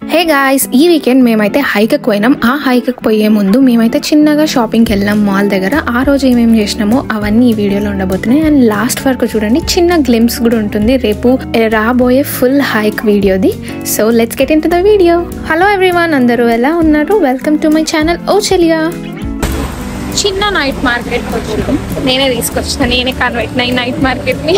Hey guys ఈ weekend మేమైతే హైక్కి పోయినాం ఆ హైక్కి పోయే ముందు మేమైతే చిన్నగా షాపింగ్కి వెళ్ళాం మాల్ దగ్గర ఆ రోజు ఏమేమి చేసినామో అవన్నీ ఈ వీడియోలో ఉండబోతున్నాయి అండ్ లాస్ట్ వరకు చూడండి చిన్న గ్లిమ్స్ కూడా ఉంటుంది రేపు రాబోయే ఫుల్ హైక్ వీడియోది so let's get in to the video hello everyone అందరూ ఎలా ఉన్నారు welcome to my channel O Cheliya చిన్న నైట్ మార్కెట్ వచ్చాం నేనే తీసుకొచ్చిన నేనే కన్వర్ట్ ఈ నైట్ మార్కెట్ని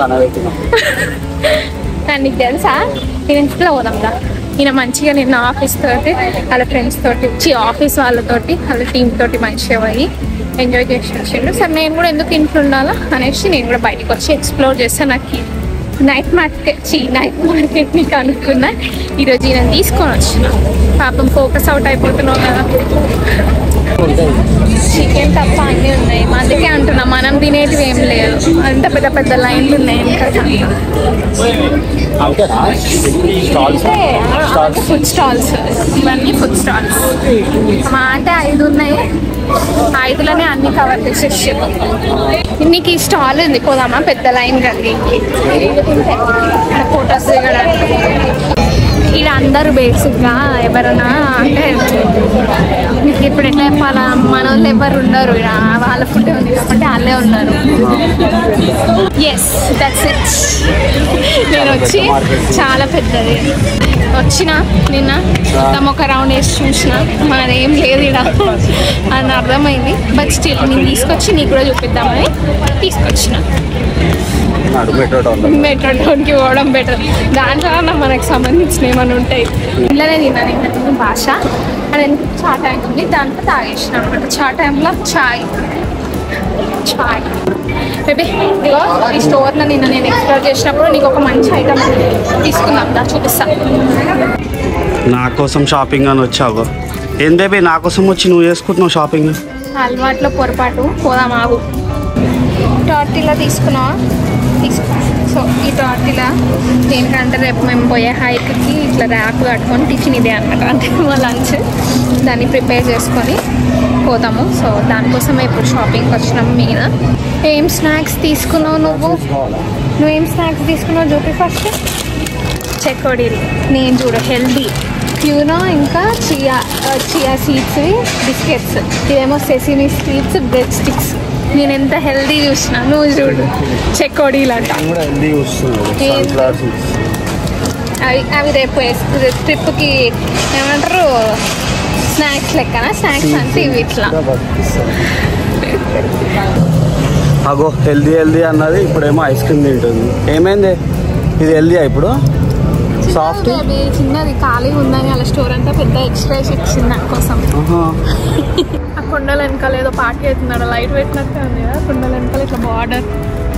కానీ నీకు తెలుసా నేను ఇంట్లో పోదాం రా ఈయన మంచిగా నిన్న ఆఫీస్ తోటి వాళ్ళ ఫ్రెండ్స్ తోటి వచ్చి ఆఫీస్ వాళ్ళతోటి వాళ్ళ టీం తోటి మంచిగా పోయి ఎంజాయ్ చేసి వచ్చిండు సరే నేను కూడా ఎందుకు ఇంట్లో ఉండాలా అనేసి నేను కూడా బయటకు వచ్చి ఎక్స్ప్లోర్ చేస్తాను నాకు నైట్ మార్కెట్ చీ నైట్ మార్కెట్ని కనుక్కున్నా ఈరోజు ఈయన తీసుకొని వచ్చిన పాపం ఫోకస్ అవుట్ అయిపోతున్నావు కదా చికెన్ తప్ప అన్నీ ఉన్నాయి అందుకే అంటున్నా మనం తినేటివి ఏం లేదు అంత పెద్ద పెద్ద లైన్లు ఉన్నాయి ఫుడ్ స్టాల్స్ ఇవన్నీ ఫుడ్ స్టాల్స్ మా అంటే ఐదు ఉన్నాయి ఐదులోనే అన్ని కవర్ చేసేసి నీకు ఈ స్టాల్ ఉంది పోదామా పెద్ద లైన్ కండి ఫొటోస్ దిగడానికి ఇలా అందరూ బేసిక్గా ఎవరైనా అంటే మీకు ఇప్పుడు ఎట్లా చెప్పాలా మన వాళ్ళు ఎవరు ఉండరు ఈడ. వాళ్ళ ఫుడ్ ఉంది కాబట్టి వాళ్ళే ఉన్నారు ఎస్ దట్స్ ఇట్ నేను వచ్చి చాలా పెద్దది వచ్చిన నిన్న మొత్తం ఒక రౌండ్ వేసి చూసిన మరేం లేదు ఇక్కడ అని అర్థమైంది బట్ స్టిల్ నేను తీసుకొచ్చి నీకు కూడా చూపిద్దామని తీసుకొచ్చిన మెట్రో టౌన్కి పోవడం బెటర్ దాంట్లో అన్నా మనకు సంబంధించిన ఏమైనా ఉంటాయి ఇళ్ళనే తిన్నాను ఇంకా భాష అండ్ చా టైం ఉంది దాంట్లో తాగేసిన అనమాట చా టైంలో చాయ్ చాయ్ బేబీ ఇదిగో ఈ స్టోర్లో నిన్న నేను ఎక్స్ప్లోర్ చేసినప్పుడు నీకు ఒక మంచి ఐటమ్ తీసుకుందాం దా చూపిస్తా నా కోసం షాపింగ్ అని వచ్చావు ఏం బేబీ నా కోసం వచ్చి నువ్వు చేసుకుంటున్నావు షాపింగ్ అలవాట్లో పొరపాటు పోదాం ఆగు టార్టిలా తీసుకున్నావా తీసుకున్నా సో ఈ టార్టిలా దేనికంటే రేపు మేము పోయే హైక్కి ఇట్లా ర్యాప్ కట్టుకొని టిఫిన్ ఇదే అనమాట అంటే మా లంచ్ దాన్ని ప్రిపేర్ చేసుకొని పోతాము సో దానికోసమే ఇప్పుడు షాపింగ్కి వచ్చినాము మీద ఏం స్నాక్స్ తీసుకున్నావు నువ్వు నువ్వేం స్నాక్స్ తీసుకున్నావు చూపి ఫస్ట్ చెకోడీలు నేను చూడ హెల్దీ ప్యూనో ఇంకా చియా చియా సీడ్స్ బిస్కెట్స్ ఇదేమో సెసిమి స్వీట్స్ బ్రెడ్ స్టిక్స్ నేను ఎంత హెల్దీ చూసిన నువ్వు చూడు చెకోడీలు అంట కూడా హెల్దీ వస్తున్నావు అవి అవి రేపు ట్రిప్కి ఏమంటారు స్నాక్స్ లెక్కన స్నాక్స్ అంటే ఇవి ఇట్లా అగో హెల్దీ హెల్దీ అన్నది ఇప్పుడేమో ఐస్ క్రీమ్ తింటుంది ఏమైంది ఇది హెల్దీ ఇప్పుడు సాఫ్ట్ చిన్నది baby, చిన్నది ఖాళీగా ఉందని అలా స్టోర్ అంతా పెద్ద ఎక్స్ట్రా ఇచ్చింది నా కోసం ఆ కొండల వెనకాల ఏదో పార్టీ అవుతున్నాడు లైట్ పెట్టినట్టే ఉంది కదా కొండల వెనకాల ఇట్లా బార్డర్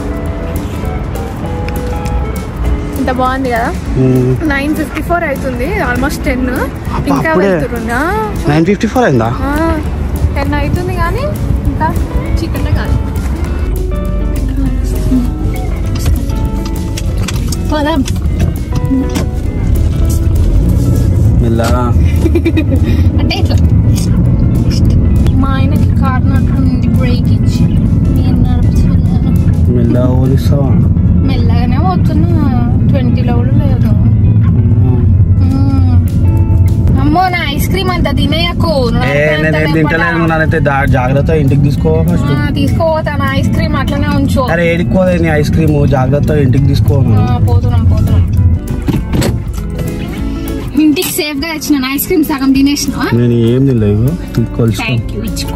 ఇంత బాగుంది కదా నైన్ ఫిఫ్టీ ఫోర్ అవుతుంది ఆల్మోస్ట్ టెన్ ఇంకా అప్పుడే? వెళ్తున్నా నైన్ ఫిఫ్టీ ఫోర్ అయిందా టెన్ అవుతుంది కానీ ఇంకా చికెన్ కాదు పోదాం మెల్లగా అంటే ఇట్లా మా ఆయనకి కార్ నడుపుతుంది బ్రేక్ ఇచ్చి నేను నడుపుతున్నాను మెల్లగా పోలిస్తావా మెల్లగానే పోతున్నా ట్వంటీలో కూడా లేదు మ్మ్. అమ్మో నా ఐస్ క్రీమ్ అంత తినేయకు ఏ నేను తింటలేదు నానైతే దా- జాగ్రత్త ఇంటికి తీసుకో ఫస్ట్ తీసుకోపోతాను ఐస్ క్రీమ్ అట్లనే ఉంచు అరే ఏడికోదే నీ ఐస్ క్రీమ్ జాగ్రత్త ఇంటికి తీసుకో ఆ, పోతున్నాం పోతున్నాం ఇంటికి సేఫ్ గా తెచ్చిన ఐస్ క్రీమ్ సగం తినేసిన నేను ఏం తినలేదు కొలుసుకో థ్యాంక్ యూ ఇచ్చుకో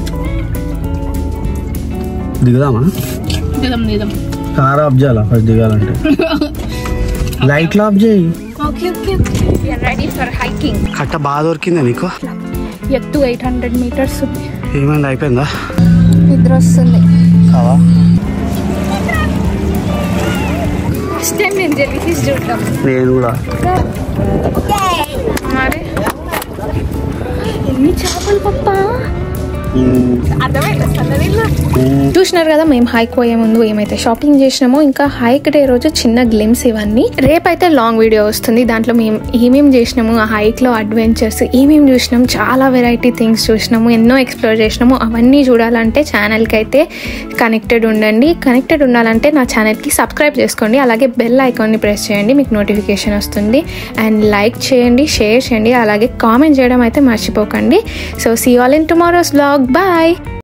దిగుదామా దిదం దిదం కార్ ఆఫ్ చేయాలా ఫస్ట్ దిగాలంటే లైట్లు ఆఫ్ చేయి okay okay ready for hiking కట్ట బాగా దొరికిందా నీకు ఎత్తు ఎయిట్ హండ్రెడ్ మీటర్స్ ఉంది ఏమైంది అయిపోయిందా నిద్ర వస్తుంది కావా ఫస్ట్ టైం నేను జెల్లీ ఫిష్ చూడటం నేను కూడా మరి ఎన్ని చేపలు పప్ప అర్థమైంది మ్మ్. చూసినారు కదా మేము హైక్ పోయే ముందు ఏమైతే షాపింగ్ చేసినామో ఇంకా హైక్ డే రోజు చిన్న గ్లిమ్స్ ఇవన్నీ రేపైతే లాంగ్ వీడియో వస్తుంది దాంట్లో మేము ఏమేమి చేసినాము ఆ హైక్ లో అడ్వెంచర్స్ ఏమేమి చూసినాము చాలా వెరైటీ థింగ్స్ చూసినాము ఎన్నో ఎక్స్ప్లోర్ చేసినాము అవన్నీ చూడాలంటే ఛానల్కి అయితే కనెక్టెడ్ ఉండండి కనెక్టెడ్ ఉండాలంటే నా ఛానల్కి సబ్స్క్రైబ్ చేసుకోండి అలాగే బెల్ ఐకాన్ని ప్రెస్ చేయండి మీకు నోటిఫికేషన్ వస్తుంది అండ్ లైక్ చేయండి షేర్ చేయండి అలాగే కామెంట్ చేయడం అయితే మర్చిపోకండి so see all in tomorrow's blog bye